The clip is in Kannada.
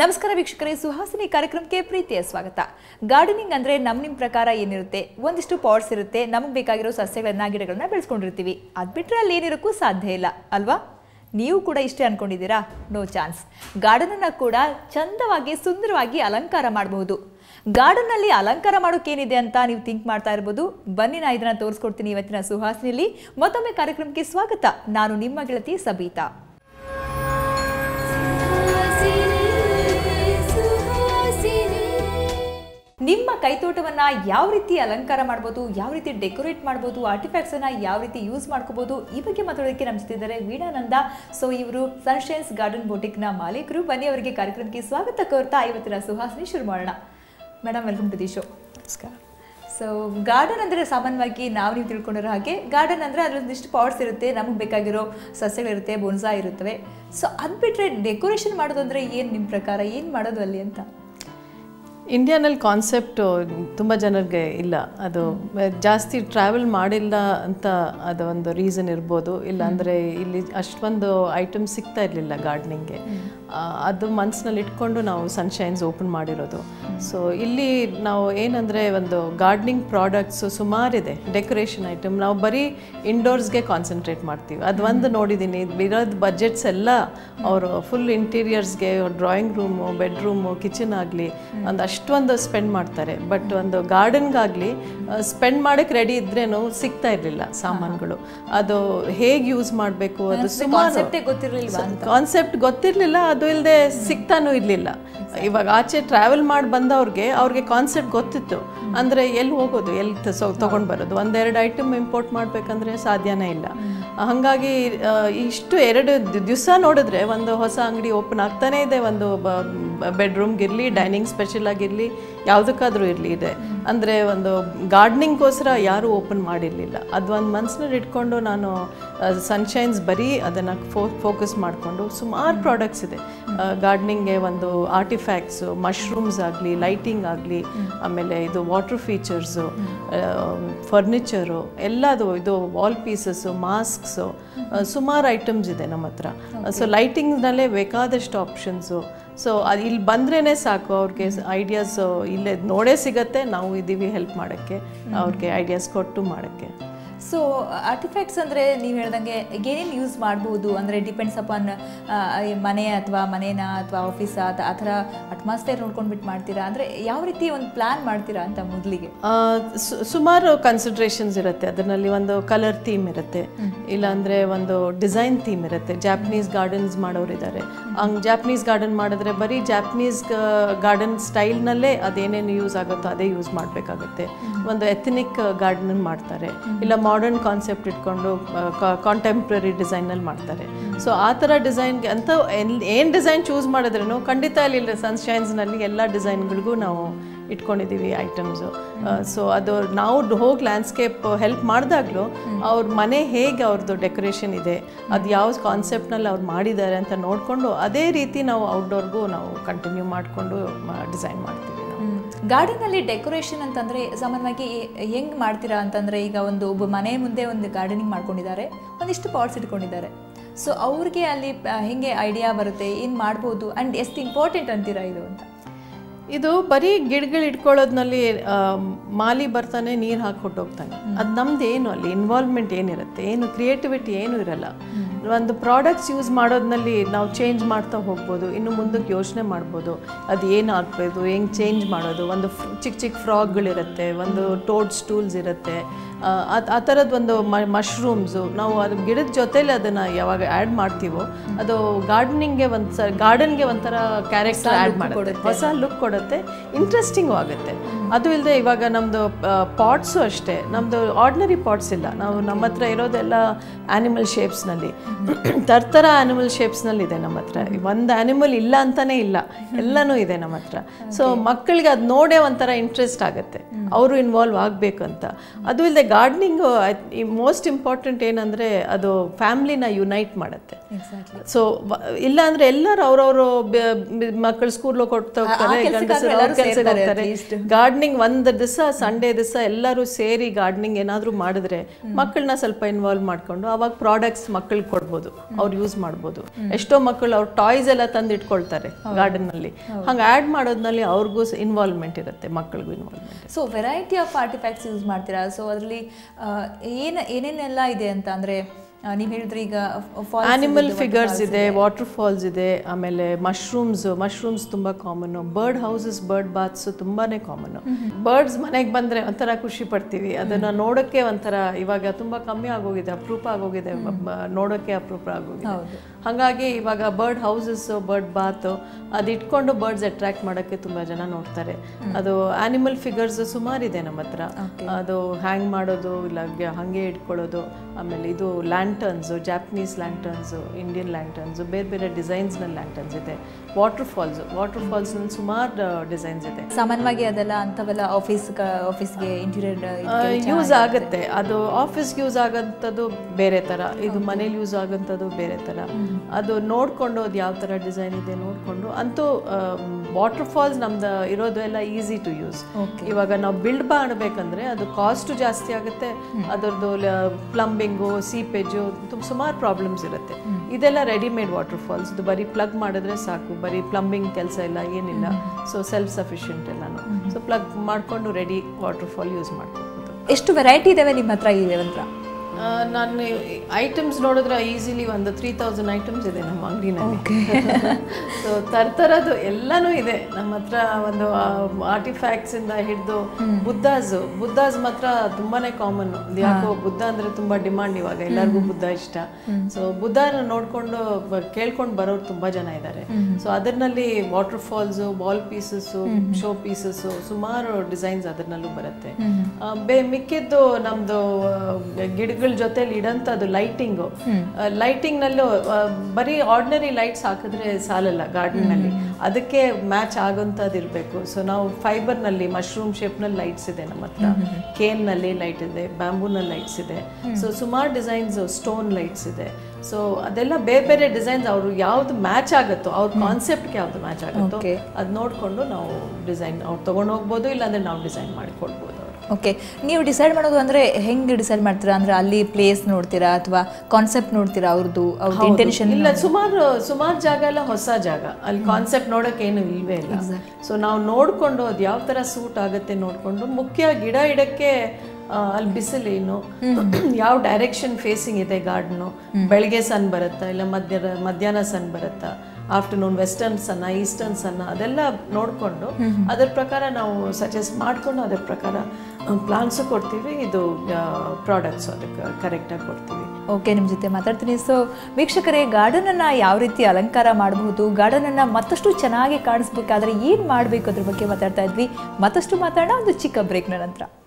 ನಮಸ್ಕಾರ ವೀಕ್ಷಕರೇ ಸುಹಾಸಿನಿ ಕಾರ್ಯಕ್ರಮಕ್ಕೆ ಪ್ರೀತಿಯ ಸ್ವಾಗತ ಗಾರ್ಡನಿಂಗ್ ಅಂದ್ರೆ ನಮ್ ನಿಮ್ ಪ್ರಕಾರ ಏನಿರುತ್ತೆ ಒಂದಿಷ್ಟು ಪಾಟ್ಸ್ ಇರುತ್ತೆ ನಮಗೆ ಬೇಕಾಗಿರೋ ಸಸ್ಯಗಳನ್ನ ಗಿಡಗಳನ್ನ ಬೆಳೆಸ್ಕೊಂಡಿರ್ತೀವಿ ಅದ್ ಬಿಟ್ರೆ ಅಲ್ಲಿ ಏನಿರೋಕ್ಕೂ ಸಾಧ್ಯ ಇಲ್ಲ ಅಲ್ವಾ ನೀವು ಕೂಡ ಇಷ್ಟೇ ಅನ್ಕೊಂಡಿದ್ದೀರಾ ನೋ ಚಾನ್ಸ್ ಗಾರ್ಡನ್ ಅನ್ನ ಕೂಡ ಚಂದವಾಗಿ ಸುಂದರವಾಗಿ ಅಲಂಕಾರ ಮಾಡಬಹುದು ಗಾರ್ಡನ್ ಅಲ್ಲಿ ಅಲಂಕಾರ ಮಾಡೋಕೇನಿದೆ ಅಂತ ನೀವು ಥಿಂಕ್ ಮಾಡ್ತಾ ಇರ್ಬೋದು ಬನ್ನಿ ನಾ ಇದನ್ನ ತೋರಿಸ್ಕೊಡ್ತೀನಿ ಇವತ್ತಿನ ಸುಹಾಸಿನಿಯಲ್ಲಿ ಮತ್ತೊಮ್ಮೆ ಕಾರ್ಯಕ್ರಮಕ್ಕೆ ಸ್ವಾಗತ ನಾನು ನಿಮ್ಮ ಗೆಳತಿ ಸಬೀತಾ ನಿಮ್ಮ ಕೈತೋಟವನ್ನ ಯಾವ ರೀತಿ ಅಲಂಕಾರ ಮಾಡ್ಬೋದು ಯಾವ ರೀತಿ ಡೆಕೋರೇಟ್ ಮಾಡ್ಬೋದು ಆರ್ಟಿಫ್ಯಾಕ್ಟ್ಸ್ ಅನ್ನ ಯಾವ ರೀತಿ ಯೂಸ್ ಮಾಡ್ಕೋಬಹುದು ಈ ಬಗ್ಗೆ ಮಾತಾಡೋದಕ್ಕೆ ನಮ್ಮ ಜೊತೆ ಇದ್ದಾರೆ ವೀಣಾನಂದ ಸೊ ಇವರು ಸನ್ಶೈನ್ಸ್ ಗಾರ್ಡನ್ ಬೋಟಿಕ್ ನ ಮಾಲೀಕರು ಬನ್ನಿ ಅವರಿಗೆ ಕಾರ್ಯಕ್ರಮಕ್ಕೆ ಸ್ವಾಗತ ಕೋರ್ತಾ ಇವತ್ತಿನ ಸುಹಾಸಿನಿ ಶುರು ಮಾಡೋಣ madam welcome to the show ನಮಸ್ಕಾರ ಸೊ ಗಾರ್ಡನ್ ಅಂದರೆ ಸಾಮಾನ್ಯವಾಗಿ ನಾವು ನೀವು ತಿಳ್ಕೊಂಡಿರೋ ಹಾಗೆ ಗಾರ್ಡನ್ ಅಂದರೆ ಅದರೊಂದಿಷ್ಟು ಪಾಟ್ಸ್ ಇರುತ್ತೆ ನಮಗೆ ಬೇಕಾಗಿರೋ ಸಸ್ಯಗಳಿರುತ್ತೆ ಬೊನ್ಸಾ ಇರುತ್ತವೆ ಸೊ ಅದು ಬಿಟ್ಟರೆ ಡೆಕೋರೇಷನ್ ಮಾಡೋದು ಅಂದರೆ ಏನು ನಿಮ್ಮ ಪ್ರಕಾರ ಏನು ಮಾಡೋದು ಅಲ್ಲಿ ಅಂತ ಇಂಡಿಯಾನಲ್ಲಿ ಕಾನ್ಸೆಪ್ಟು ತುಂಬ ಜನರಿಗೆ ಇಲ್ಲ ಅದು ಜಾಸ್ತಿ ಟ್ರಾವೆಲ್ ಮಾಡಿಲ್ಲ ಅಂತ ಅದು ಒಂದು ರೀಸನ್ ಇರ್ಬೋದು ಇಲ್ಲಾಂದರೆ ಇಲ್ಲಿ ಅಷ್ಟೊಂದು ಐಟಮ್ ಸಿಗ್ತಾ ಇರಲಿಲ್ಲ ಗಾರ್ಡನಿಂಗ್ಗೆ ಅದು ಮನಸ್ಸಿನಲ್ಲಿ ಇಟ್ಕೊಂಡು ನಾವು ಸನ್ಶೈನ್ಸ್ ಓಪನ್ ಮಾಡಿರೋದು ಸೊ ಇಲ್ಲಿ ನಾವು ಏನಂದರೆ ಒಂದು ಗಾರ್ಡನಿಂಗ್ ಪ್ರಾಡಕ್ಟ್ಸು ಸುಮಾರಿದೆ ಡೆಕೋರೇಷನ್ ಐಟಮ್ ನಾವು ಬರೀ ಇಂಡೋರ್ಸ್ಗೆ ಕಾನ್ಸಂಟ್ರೇಟ್ ಮಾಡ್ತೀವಿ ಅದು ಒಂದು ನೋಡಿದ್ದೀನಿ ಇರೋದು ಬಜೆಟ್ಸ್ ಎಲ್ಲ ಅವರು ಫುಲ್ ಇಂಟೀರಿಯರ್ಸ್ಗೆ ಡ್ರಾಯಿಂಗ್ ರೂಮು ಬೆಡ್ರೂಮು ಕಿಚನ್ ಆಗಲಿ ಒಂದು ಅಷ್ಟೊಂದು ಸ್ಪೆಂಡ್ ಮಾಡ್ತಾರೆ ಬಟ್ ಒಂದು ಗಾರ್ಡನ್ಗಾಗಲಿ ಸ್ಪೆಂಡ್ ಮಾಡೋಕ್ಕೆ ರೆಡಿ ಇದ್ರೇನು ಸಿಗ್ತಾ ಇರಲಿಲ್ಲ ಸಾಮಾನುಗಳು ಅದು ಹೇಗೆ ಯೂಸ್ ಮಾಡಬೇಕು ಅದು ಸುಮಾರು ಕಾನ್ಸೆಪ್ಟೇ ಗೊತ್ತಿರಲಿಲ್ವಾ ಕಾನ್ಸೆಪ್ಟ್ ಗೊತ್ತಿರಲಿಲ್ಲ ಅದು ಇಲ್ಲದೆ ಸಿಗ್ತಾನೂ ಇರಲಿಲ್ಲ ಇವಾಗ ಆಚೆ ಟ್ರಾವೆಲ್ ಮಾಡಿ ಬಂದವ್ರಿಗೆ ಅವ್ರಿಗೆ ಕಾನ್ಸೆಪ್ಟ್ ಗೊತ್ತಿತ್ತು ಅಂದರೆ ಎಲ್ಲಿ ಹೋಗೋದು ಎಲ್ಲಿ ತೊಗೊಂಡು ಬರೋದು ಒಂದೆರಡು ಐಟಮ್ ಇಂಪೋರ್ಟ್ ಮಾಡಬೇಕಂದ್ರೆ ಸಾಧ್ಯನೇ ಇಲ್ಲ ಹಾಗಾಗಿ ಆ, ಇಷ್ಟು ಎರಡು ದಿವಸ ನೋಡಿದ್ರೆ ಒಂದು ಹೊಸ ಅಂಗಡಿ ಓಪನ್ ಆಗ್ತಾನೇ ಇದೆ ಒಂದು ಬೆಡ್ರೂಮ್ಗಿರಲಿ ಡೈನಿಂಗ್ ಸ್ಪೆಷಲ್ ಆಗಿರಲಿ ಯಾವುದಕ್ಕಾದ್ರೂ ಇರಲಿ ಇದೆ ಅಂದರೆ ಒಂದು ಗಾರ್ಡನಿಂಗ್ಗೋಸ್ಕರ ಯಾರೂ ಓಪನ್ ಮಾಡಿರಲಿಲ್ಲ ಅದು ಒಂದು ಮನಸ್ಸಿನಲ್ಲಿ ಇಟ್ಕೊಂಡು ನಾನು ಸನ್ಶೈನ್ಸ್ ಬರೀ ಅದನ್ನು ಫೋ ಫೋಕಸ್ ಮಾಡಿಕೊಂಡು ಸುಮಾರು ಪ್ರಾಡಕ್ಟ್ಸ್ ಇದೆ ಗಾರ್ಡನಿಂಗ್ಗೆ ಒಂದು ಆರ್ಟಿಫ್ಯಾಕ್ಟ್ಸು ಮಶ್ರೂಮ್ಸ್ ಆಗಲಿ ಲೈಟಿಂಗ್ ಆಗಲಿ ಆಮೇಲೆ ಇದು ವಾಟರ್ ಫೀಚರ್ಸು ಫರ್ನಿಚರು ಎಲ್ಲದು ಇದು ವಾಲ್ ಪೀಸಸ್ಸು ಮಾಸ್ಕ್ಸು ಸುಮಾರು ಐಟಮ್ಸ್ ಇದೆ ನಮ್ಮ ಹತ್ರ ಸೊ ಲೈಟಿಂಗ್ನಲ್ಲೇ ಬೇಕಾದಷ್ಟು ಆಪ್ಷನ್ಸು ಸೊ ಅದು ಇಲ್ಲಿ ಬಂದ್ರೇ ಸಾಕು ಅವ್ರಿಗೆ ಐಡಿಯಾಸ್ ಇಲ್ಲೇ ನೋಡೇ ಸಿಗತ್ತೆ ನಾವು ಇದ್ದೀವಿ ಹೆಲ್ಪ್ ಮಾಡೋಕ್ಕೆ ಅವ್ರಿಗೆ ಐಡಿಯಾಸ್ ಕೊಟ್ಟು ಮಾಡೋಕ್ಕೆ ಸೊ ಆರ್ಟಿಫ್ಯಾಕ್ಟ್ಸ್ ಅಂದರೆ ನೀವು ಹೇಳ್ದಂಗೆ ಏನೇನು ಯೂಸ್ ಮಾಡಬಹುದು ಅಂದರೆ ಡಿಪೆಂಡ್ಸ್ ಅಪಾನ್ ಮನೆ ಅಥವಾ ಮನೇನ ಅಥವಾ ಆಫೀಸ ಆ ಥರ ಅಟ್ಮಾಸ್ಫಿಯರ್ ನೋಡ್ಕೊಂಡ್ಬಿಟ್ಟು ಮಾಡ್ತೀರಾ ಅಂದರೆ ಯಾವ ರೀತಿ ಒಂದು ಪ್ಲ್ಯಾನ್ ಮಾಡ್ತೀರಾ ಅಂತ ಮೊದಲಿಗೆ ಆ, ಸು- ಸುಮಾರು ಕನ್ಸಿಡ್ರೇಷನ್ಸ್ ಇರುತ್ತೆ ಅದರಲ್ಲಿ ಒಂದು ಕಲರ್ ಥೀಮ್ ಇರುತ್ತೆ ಇಲ್ಲಾಂದರೆ ಒಂದು ಡಿಸೈನ್ ಥೀಮ್ ಇರುತ್ತೆ ಜಾಪನೀಸ್ ಗಾರ್ಡನ್ಸ್ ಮಾಡೋರಿದ್ದಾರೆ ಹಂಗೆ ಜಾಪನೀಸ್ ಗಾರ್ಡನ್ ಮಾಡಿದ್ರೆ ಬರೀ ಜಾಪನೀಸ್ ಗಾರ್ಡನ್ ಸ್ಟೈಲ್ನಲ್ಲೇ ಅದೇನೇನು ಯೂಸ್ ಆಗುತ್ತೋ ಅದೇ ಯೂಸ್ ಮಾಡಬೇಕಾಗುತ್ತೆ ಒಂದು ಎಥನಿಕ್ ಗಾರ್ಡನ್ ಮಾಡ್ತಾರೆ ಇಲ್ಲ ಮಾಡರ್ನ್ ಕಾನ್ಸೆಪ್ಟ್ ಇಟ್ಕೊಂಡು ಕಾಂಟೆಂಪ್ರರಿ ಡಿಸೈನಲ್ಲಿ ಮಾಡ್ತಾರೆ ಸೊ ಆ ಥರ ಡಿಸೈನ್ಗೆ ಅಂತ ಏನು ಡಿಸೈನ್ ಚೂಸ್ ಮಾಡಿದ್ರೂ ಖಂಡಿತ ಅಲ್ಲಿ ಸನ್ಶೈನ್ಸ್ನಲ್ಲಿ ಎಲ್ಲ ಡಿಸೈನ್ಗಳಿಗೂ ನಾವು ಇಟ್ಕೊಂಡಿದ್ದೀವಿ ಐಟಮ್ಸು ಸೊ ಅದು ನಾವು ಹೋಗಿ ಲ್ಯಾಂಡ್ಸ್ಕೇಪ್ ಹೆಲ್ಪ್ ಮಾಡಿದಾಗಲೂ ಅವ್ರ ಮನೆ ಹೇಗೆ ಅವ್ರದ್ದು ಡೆಕೋರೇಷನ್ ಇದೆ ಅದು ಯಾವ ಕಾನ್ಸೆಪ್ಟ್ನಲ್ಲಿ ಅವ್ರು ಮಾಡಿದ್ದಾರೆ ಅಂತ ನೋಡಿಕೊಂಡು ಅದೇ ರೀತಿ ನಾವು ಔಟ್ಡೋರ್ಗೂ ನಾವು ಕಂಟಿನ್ಯೂ ಮಾಡಿಕೊಂಡು ಡಿಸೈನ್ ಮಾಡ್ತೀವಿ ನಾವು ಗಾರ್ಡನ್ ಅಲ್ಲಿ ಡೆಕೋರೇಷನ್ ಅಂತಂದ್ರೆ ಸಾಮಾನ್ಯವಾಗಿ ಹೆಂಗ್ ಮಾಡ್ತೀರಾ ಅಂತಂದ್ರೆ ಈಗ ಒಂದು ಒಬ್ಬ ಮನೆ ಮುಂದೆ ಒಂದು ಗಾರ್ಡನಿಂಗ್ ಮಾಡ್ಕೊಂಡಿದ್ದಾರೆ ಒಂದಿಷ್ಟು ಪಾಟ್ಸ್ ಇಟ್ಕೊಂಡಿದ್ದಾರೆ ಸೊ ಅವ್ರಿಗೆ ಅಲ್ಲಿ ಆ, ಹೆಂಗೆ ಐಡಿಯಾ ಬರುತ್ತೆ ಏನು ಮಾಡ್ಬೋದು ಅಂಡ್ ಎಷ್ಟು ಇಂಪಾರ್ಟೆಂಟ್ ಅಂತೀರಾ ಇದು ಅಂತ ಇದು ಬರೀ ಗಿಡಗಳು ಇಟ್ಕೊಳ್ಳೋದ್ನಲ್ಲಿ ಆ, ಮಾಲಿ ಬರ್ತಾನೆ ನೀರು ಹಾಕ್ಕೊಟ್ಟು ಹೋಗ್ತಾನೆ ಅದು ನಮ್ದು ಏನು ಅಲ್ಲಿ ಇನ್ವಾಲ್ವ್ಮೆಂಟ್ ಏನಿರುತ್ತೆ ಏನು ಕ್ರಿಯೇಟಿವಿಟಿ ಏನು ಇರಲ್ಲ ಒಂದು ಪ್ರಾಡಕ್ಟ್ಸ್ ಯೂಸ್ ಮಾಡೋದ್ರಲ್ಲಿ ನಾವು ಚೇಂಜ್ ಮಾಡ್ತಾ ಹೋಗ್ಬೋದು ಇನ್ನು ಮುಂದಕ್ಕೆ ಯೋಚನೆ ಮಾಡ್ಬೋದು ಅದು ಏನು ಆಗ್ಬೋದು ಹೆಂಗೆ ಚೇಂಜ್ ಮಾಡೋದು ಒಂದು ಫ್- ಚಿಕ್ಕ ಚಿಕ್ಕ ಫ್ರಾಕ್ಗಳಿರುತ್ತೆ ಒಂದು ಟೋಡ್ ಸ್ಟೂಲ್ಸ್ ಇರುತ್ತೆ ಆ, ಆ- ಆ ಥರದ್ದು ಒಂದು ಮಶ್ರೂಮ್ಸು ನಾವು ಅದು ಗಿಡದ ಜೊತೆಲಿ ಅದನ್ನು ಯಾವಾಗ ಆ್ಯಡ್ ಮಾಡ್ತೀವೋ ಅದು ಗಾರ್ಡನಿಂಗ್ಗೆ ಒಂದು ಸ ಗಾರ್ಡನ್ಗೆ ಒಂಥರ ಕ್ಯಾರೆಕ್ಟರ್ ಆ್ಯಡ್ ಮಾಡುತ್ತೆ ಹೊಸ ಲುಕ್ ಕೊಡುತ್ತೆ ಇಂಟ್ರೆಸ್ಟಿಂಗು ಆಗುತ್ತೆ ಅದು ಇಲ್ಲದೆ ಇವಾಗ ನಮ್ಮದು ಪಾಟ್ಸು ಅಷ್ಟೇ ನಮ್ಮದು ಆರ್ಡಿನರಿ ಪಾಟ್ಸ್ ಇಲ್ಲ ನಾವು ನಮ್ಮ ಹತ್ರ ಇರೋದೆಲ್ಲ ಆ್ಯನಿಮಲ್ ಶೇಪ್ಸ್ನಲ್ಲಿ ತರ್ತರ ಆ್ಯನಿಮಲ್ ಶೇಪ್ಸ್ನಲ್ಲಿ ಇದೆ ನಮ್ಮ ಹತ್ರ ಒಂದು ಆ್ಯನಿಮಲ್ ಇಲ್ಲ ಅಂತಾನೆ ಇಲ್ಲ ಎಲ್ಲನೂ ಇದೆ ನಮ್ಮ ಹತ್ರ ಸೊ ಮಕ್ಕಳಿಗೆ ಅದು ನೋಡೇ ಒಂಥರ ಇಂಟ್ರೆಸ್ಟ್ ಆಗುತ್ತೆ ಅವರು ಇನ್ವಾಲ್ವ್ ಆಗಬೇಕು ಅಂತ ಅದು ಇಲ್ಲದೆ ಗಾರ್ಡನಿಂಗು ಮೋಸ್ಟ್ ಇಂಪಾರ್ಟೆಂಟ್ ಏನಂದರೆ ಅದು ಫ್ಯಾಮ್ಲಿನ ಯುನೈಟ್ ಮಾಡುತ್ತೆ ಎಕ್ಸಾಕ್ಟ್ಲಿ ಸೊ ಇಲ್ಲ ಅಂದ್ರೆ ಎಲ್ಲರೂ ಅವ್ರವ್ರು ಮಕ್ಕಳು ಸ್ಕೂಲ್ ಕೊಟ್ಟು ಹೋಗ್ತಾರೆ ಕೆಲ್ಸಕ್ಕೆ ಗಂಡಸರು ಎಲ್ಲರೂ ಅವ್ರ ಕೆಲ್ಸಕ್ಕೆ ಸೇರ್ತಾರೆ ಹೋಗ್ತಾರೆ at least. ಗಾರ್ಡನಿಂಗ್ ಗಾರ್ಡನಿಂಗ್ ಒಂದು ದಿವಸ ಸಂಡೇ ದಿವಸ ಎಲ್ಲರೂ ಸೇರಿ ಗಾರ್ಡನಿಂಗ್ ಏನಾದರೂ ಮಾಡಿದ್ರೆ ಮಕ್ಕಳನ್ನ ಸ್ವಲ್ಪ ಇನ್ವಾಲ್ವ್ ಮಾಡ್ಕೊಂಡು ಅವಾಗ ಪ್ರಾಡಕ್ಟ್ಸ್ ಮಕ್ಕಳಿಗೆ ಕೊಡ್ಬೋದು ಅವ್ರು ಯೂಸ್ ಮಾಡ್ಬೋದು ಎಷ್ಟೋ ಮಕ್ಕಳು ಅವ್ರ ಟಾಯ್ಸ್ ಎಲ್ಲ ತಂದು ಇಟ್ಕೊಳ್ತಾರೆ ಗಾರ್ಡನ್ ನಲ್ಲಿ ಹಂಗೆ ಆ್ಯಡ್ ಮಾಡೋದ್ರಲ್ಲಿ ಅವ್ರಿಗೂ ಇನ್ವಾಲ್ವ್ಮೆಂಟ್ ಇರುತ್ತೆ ಮಕ್ಕಳಿಗೂ involvement so variety of artifacts use ಮಾಡ್ತೀರಾ ಸೊ ಅದರಲ್ಲಿ ಏನು ಏನೇನೆಲ್ಲ ಇದೆ ಅಂತ ಅಂದರೆ ನೀವು ಹೇಳಿದ್ರಿ ಈಗ falls ಆನಿಮಲ್ ಇದೆ, ಫಿಗರ್ಸ್ ಇದೆ ವಾಟರ್ ಫಾಲ್ಸ್ ಇದೆ ಆಮೇಲೆ ಮಶ್ರೂಮ್ಸ್ ಮಶ್ರೂಮ್ಸ್ ತುಂಬಾ common bird houses bird baths ತುಂಬಾನೇ ಕಾಮನ್ ಬರ್ಡ್ಸ್ ಮನೆಗೆ ಬಂದ್ರೆ ಒಂಥರ ಖುಷಿ ಪಡ್ತೀವಿ ಅದನ್ನ ನೋಡೋಕ್ಕೆ ಒಂಥರ ಇವಾಗ ತುಂಬಾ ಕಮ್ಮಿ ಆಗೋಗಿದೆ ಅಪರೂಪ ಆಗೋಗಿದೆ ಬ- ಬ- ನೋಡೋಕ್ಕೆ ಅಪರೂಪ ಆಗೋಗಿದೆ ಹಾಗಾಗಿ ಇವಾಗ ಬರ್ಡ್ ಹೌಸಸ್ ಬರ್ಡ್ ಬಾತ್ ಅದು ಇಟ್ಕೊಂಡು ಬರ್ಡ್ಸ್ ಅಟ್ರಾಕ್ಟ್ ಮಾಡೋಕ್ಕೆ ತುಂಬಾ ಜನ ನೋಡ್ತಾರೆ ಅದು ಆನಿಮಲ್ ಫಿಗರ್ಸ್ ಸುಮಾರಿದೆ ನಮ್ಮ ಹತ್ರ ಅದು ಹ್ಯಾಂಗ್ ಮಾಡೋದು ಇಲ್ಲ ಗ- ಹಂಗೆ ಇಟ್ಕೊಳ್ಳೋದು ಆಮೇಲೆ ಇದು ಲ್ಯಾಂಟರ್ನ್ಸ್ ಜಾಪನೀಸ್ ಲ್ಯಾಂಟರ್ನ್ಸ್ ಇಂಡಿಯನ್ ಲ್ಯಾಂಟರ್ನ್ಸ್ ಬೇರೆ ಬೇರೆ ಡಿಸೈನ್ಸ್ನಲ್ಲಿ ಲ್ಯಾಂಟರ್ನ್ಸ್ ಇದೆ ವಾಟರ್ ಫಾಲ್ಸ್ ವಾಟರ್ ಫಾಲ್ಸ್ನಲ್ಲಿ ಸುಮಾರು ಡಿಸೈನ್ಸ್ ಇದೆ ಸಾಮಾನ್ಯವಾಗಿ ಅದೆಲ್ಲ ಅಂಥವೆಲ್ಲ ಆಫೀಸ್ ಆಫೀಸ್ಗೆ ಇಂಟೀರಿಯರ್ ಯೂಸ್ ಆಗುತ್ತೆ ಅದು ಆಫೀಸ್ಗೆ ಯೂಸ್ ಆಗೋಂಥದ್ದು ಬೇರೆ ಥರ ಇದು ಮನೇಲಿ ಯೂಸ್ ಆಗೋಂಥದ್ದು ಬೇರೆ ಥರ ಅದು ನೋಡಿಕೊಂಡು ಅದು ಯಾವ ಥರ ಡಿಸೈನ್ ಇದೆ ನೋಡಿಕೊಂಡು ಅಂತೂ ವಾಟರ್ ಫಾಲ್ಸ್ ನಮ್ದು ಇರೋದು ಎಲ್ಲ ಈಸಿ ಟು ಯೂಸ್ ಇವಾಗ ನಾವು ಬಿಲ್ಡ್ ಮಾಡಬೇಕಂದ್ರೆ ಅದು ಕಾಸ್ಟು ಜಾಸ್ತಿ ಆಗುತ್ತೆ ಅದರದ್ದು ಪ್ಲಂಬಿಂಗು ಸೀಪೇಜು ತುಂಬ ಸುಮಾರು ಪ್ರಾಬ್ಲಮ್ಸ್ ಇರುತ್ತೆ ಇದೆಲ್ಲ ರೆಡಿಮೇಡ್ ವಾಟರ್ ಫಾಲ್ಸ್ ಇದು ಬರೀ ಪ್ಲಗ್ ಮಾಡಿದ್ರೆ ಸಾಕು ಬರೀ ಪ್ಲಂಬಿಂಗ್ ಕೆಲಸ ಇಲ್ಲ ಏನಿಲ್ಲ ಸೊ ಸೆಲ್ಫ್ ಸಫಿಷಿಯೆಂಟ್ ಎಲ್ಲಾನು ಸೊ ಪ್ಲಗ್ ಮಾಡಿಕೊಂಡು ರೆಡಿ ವಾಟರ್ ಫಾಲ್ ಯೂಸ್ ಮಾಡ್ಕೋಬೋದು ಎಷ್ಟು ವೆರೈಟಿ ಇದಾವೆ ನಿಮ್ಮ ಹತ್ರ ಈ ಹತ್ರ ಆ, ನಾನು ಐಟಮ್ಸ್ ನೋಡಿದ್ರೆ ಈಸಿಲಿ ಒಂದು ತ್ರೀ ತೌಸಂಡ್ ಐಟಮ್ಸ್ ಇದೆ ನಮ್ಮ ಅಂಗಡಿನಲ್ಲಿ ಸೊ ತರ್ತರದ್ದು ಎಲ್ಲನೂ ಇದೆ ನಮ್ಮ ಹತ್ರ ಒಂದು ಆರ್ಟಿಫ್ಯಾಕ್ಟ್ಸ್ ಇಂದ ಹಿಡಿದು ಬುದ್ಧಾಸ್ ಬುದ್ಧಾಸ್ ಮಾತ್ರ ತುಂಬಾನೇ ಕಾಮನ್ ಯಾಕೋ ಬುದ್ಧ ಅಂದ್ರೆ ತುಂಬಾ ಡಿಮಾಂಡ್ ಇವಾಗ ಎಲ್ಲರಿಗೂ ಬುದ್ಧ ಇಷ್ಟ ಸೊ ಬುದ್ಧನ ನೋಡ್ಕೊಂಡು ಬ- ಕೇಳ್ಕೊಂಡು ಬರೋರು ತುಂಬಾ ಜನ ಇದ್ದಾರೆ ಸೊ ಅದರಲ್ಲಿ water falls wall pieces show pieces ಸುಮಾರು ಡಿಸೈನ್ಸ್ ಅದರಲ್ಲೂ ಬರುತ್ತೆ ಆ, ಬೇ ಮಿಕ್ಕಿದ್ದು ನಮ್ದು ಆ, ಗಿಡಗಳ ಜೊತೆಲಿ ಇಡಂತದ್ದು ಲೈಟಿಂಗು ಲೈಟಿಂಗ್ ನಲ್ಲೂ ಆ, ಬರೀ ಆರ್ಡಿನರಿ ಲೈಟ್ಸ್ ಹಾಕಿದ್ರೆ ಸಾಲಲ್ಲ ಗಾರ್ಡನ್ ನಲ್ಲಿ ಅದಕ್ಕೆ ಮ್ಯಾಚ್ ಆಗೋಂಥದ್ದು ಇರಬೇಕು ಸೊ ನಾವು ಫೈಬರ್ ನಲ್ಲಿ ಮಶ್ರೂಮ್ ಶೇಪ್ ನಲ್ಲಿ ಲೈಟ್ಸ್ ಇದೆ ನಮ್ಮ ಹತ್ರ ಕೇನ್ ನಲ್ಲಿ ಲೈಟ್ ಇದೆ ಬ್ಯಾಂಬೂನಲ್ಲಿ ಲೈಟ್ಸ್ ಇದೆ ಸೊ ಸುಮಾರು ಡಿಸೈನ್ಸ್ ಸ್ಟೋನ್ ಲೈಟ್ಸ್ ಇದೆ ಸೊ ಅದೆಲ್ಲ ಬೇರೆ ಬೇರೆ ಡಿಸೈನ್ಸ್ ಅವರು ಯಾವ್ದು ಮ್ಯಾಚ್ ಆಗುತ್ತೋ ಅವ್ರ ಕಾನ್ಸೆಪ್ಟ್ಗೆ ಯಾವ್ದು ಮ್ಯಾಚ್ ಆಗುತ್ತೋ Okay. ಅದು ನೋಡಿಕೊಂಡು ನಾವು ಡಿಸೈನ್ ಅವ್ರು ತೊಗೊಂಡು ಹೋಗ್ಬೋದು ಇಲ್ಲಾಂದ್ರೆ ನಾವು ಡಿಸೈನ್ ಮಾಡಿ ಕೊಡ್ಬೋದು ಅವ್ರು ಓಕೆ ನೀವು ಡಿಸೈಡ್ ಮಾಡೋದು ಅಂದರೆ ಹೆಂಗೆ ಡಿಸೈಡ್ ಮಾಡ್ತೀರಾ ಅಂದರೆ ಅಲ್ಲಿ ಪ್ಲೇಸ್ ನೋಡ್ತೀರಾ ಅಥವಾ ಕಾನ್ಸೆಪ್ಟ್ ನೋಡ್ತೀರಾ ಅವ್ರದ್ದು ಅವ್ರದ್ದು ಇಂಟೆನ್ಷನ್ ಇಲ್ಲ ಸುಮಾರು ಸುಮಾರು ಜಾಗ ಎಲ್ಲ ಹೊಸ ಜಾಗ ಅಲ್ಲಿ ಕಾನ್ಸೆಪ್ಟ್ ನೋಡಕ್ಕೆ ಏನು ಇಲ್ವೇ ಇಲ್ಲ ಸೊ ನಾವು ನೋಡ್ಕೊಂಡು ಅದು ಯಾವ ತರ ಸೂಟ್ ಆಗುತ್ತೆ ನೋಡ್ಕೊಂಡು ಮುಖ್ಯ ಗಿಡ ಇಡಕ್ಕೆ ಆ, ಅಲ್ಲಿ ಬಿಸಿಲೇನು ಯಾವ ಡೈರೆಕ್ಷನ್ ಫೇಸಿಂಗ್ ಇದೆ ಗಾರ್ಡನು ಬೆಳಗ್ಗೆ ಸನ್ ಬರುತ್ತಾ ಇಲ್ಲ ಮಧ್ಯ ಮಧ್ಯಾಹ್ನ ಸನ್ ಬರುತ್ತಾ ಆಫ್ಟರ್ನೂನ್ ವೆಸ್ಟರ್ನ್ ಸನ್ನ ಈಸ್ಟರ್ನ್ ಸನ್ನ ಅದೆಲ್ಲ ನೋಡಿಕೊಂಡು ಅದ್ರ ಪ್ರಕಾರ ನಾವು ಸಜೆಸ್ಟ್ ಮಾಡಿಕೊಂಡು ಅದ್ರ ಪ್ರಕಾರ ಪ್ಲಾನ್ಸು ಕೊಡ್ತೀವಿ ಇದು ಪ್ರಾಡಕ್ಟ್ಸ್ ಅದಕ್ಕೆ ಕರೆಕ್ಟಾಗಿ ಕೊಡ್ತೀವಿ ಓಕೆ ನಿಮ್ಮ ಜೊತೆ ಮಾತಾಡ್ತೀನಿ ಸೊ ವೀಕ್ಷಕರೇ ಗಾರ್ಡನನ್ನು ಯಾವ ರೀತಿ ಅಲಂಕಾರ ಮಾಡಬಹುದು ಗಾರ್ಡನನ್ನು ಮತ್ತಷ್ಟು ಚೆನ್ನಾಗಿ ಕಾಣಿಸ್ಬೇಕಾದ್ರೆ ಏನು ಮಾಡಬೇಕು ಅದ್ರ ಬಗ್ಗೆ ಮಾತಾಡ್ತಾ ಇದ್ವಿ ಮತ್ತಷ್ಟು ಮಾತಾಡೋಣ ಒಂದು ಚಿಕ್ಕ ಬ್ರೇಕ್ನ ನಂತರ